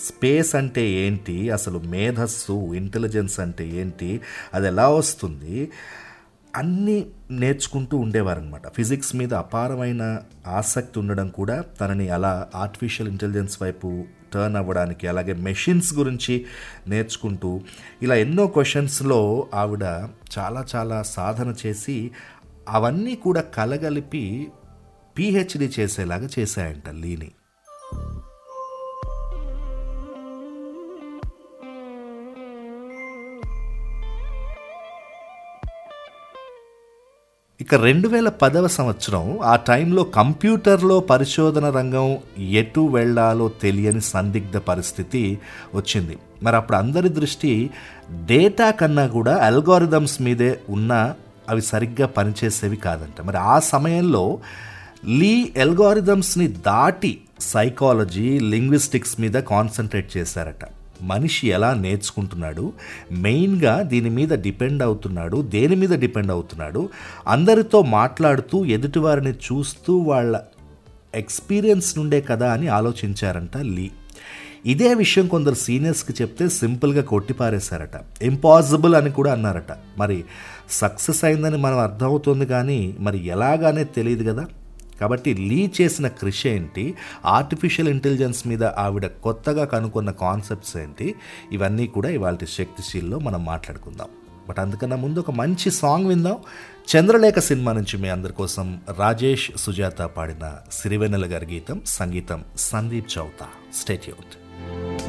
space అంటే ఏంటి అసలు మేధస్సు ఇంటెలిజెన్స్ అంటే ఏంటి అది ఎలా వస్తుంది అన్నీ నేర్చుకుంటూ ఉండేవారనమాట ఫిజిక్స్ మీద అపారమైన ఆసక్తి ఉండడం కూడా తనని అలా ఆర్టిఫిషియల్ ఇంటెలిజెన్స్ వైపు టర్న్ అవ్వడానికి అలాగే మెషిన్స్ గురించి నేర్చుకుంటూ ఇలా ఎన్నో క్వశ్చన్స్లో ఆవిడ చాలా చాలా సాధన చేసి అవన్నీ కూడా కలగలిపి పిహెచ్డి చేసేలాగా చేశాయంట లీని ఇక రెండు వేల పదవ సంవత్సరం ఆ టైంలో కంప్యూటర్లో పరిశోధన రంగం ఎటు వెళ్ళాలో తెలియని సందిగ్ధ పరిస్థితి వచ్చింది మరి అప్పుడు అందరి దృష్టి డేటా కన్నా కూడా అల్గోరిథమ్స్ మీదే ఉన్న అవి సరిగ్గా పనిచేసేవి కాదంట మరి ఆ సమయంలో లీ ఎల్గోరిథమ్స్ని దాటి సైకాలజీ లింగ్విస్టిక్స్ మీద కాన్సన్ట్రేట్ చేశారట మనిషి ఎలా నేర్చుకుంటున్నాడు మెయిన్గా దీని మీద డిపెండ్ అవుతున్నాడు దేని మీద డిపెండ్ అవుతున్నాడు అందరితో మాట్లాడుతూ ఎదుటివారిని చూస్తూ వాళ్ళ ఎక్స్పీరియన్స్ నుండే కదా అని ఆలోచించారంట లీ ఇదే విషయం కొందరు సీనియర్స్కి చెప్తే సింపుల్గా కొట్టిపారేశారట ఇంపాసిబుల్ అని కూడా అన్నారట మరి సక్సెస్ అయిందని మనం అర్థమవుతుంది కానీ మరి ఎలాగానే తెలియదు కదా కాబట్టి లీ చేసిన కృషి ఏంటి ఆర్టిఫిషియల్ ఇంటెలిజెన్స్ మీద ఆవిడ కొత్తగా కనుక్కున్న కాన్సెప్ట్స్ ఏంటి ఇవన్నీ కూడా ఇవాళ శక్తిశీల్లో మనం మాట్లాడుకుందాం బట్ అందుకన్నా ముందు ఒక మంచి సాంగ్ విందాం చంద్రలేఖ సినిమా నుంచి మీ అందరి కోసం రాజేష్ సుజాత పాడిన సిరివెన్నెల గారి గీతం సంగీతం సందీప్ చౌతా స్టేట్యూట్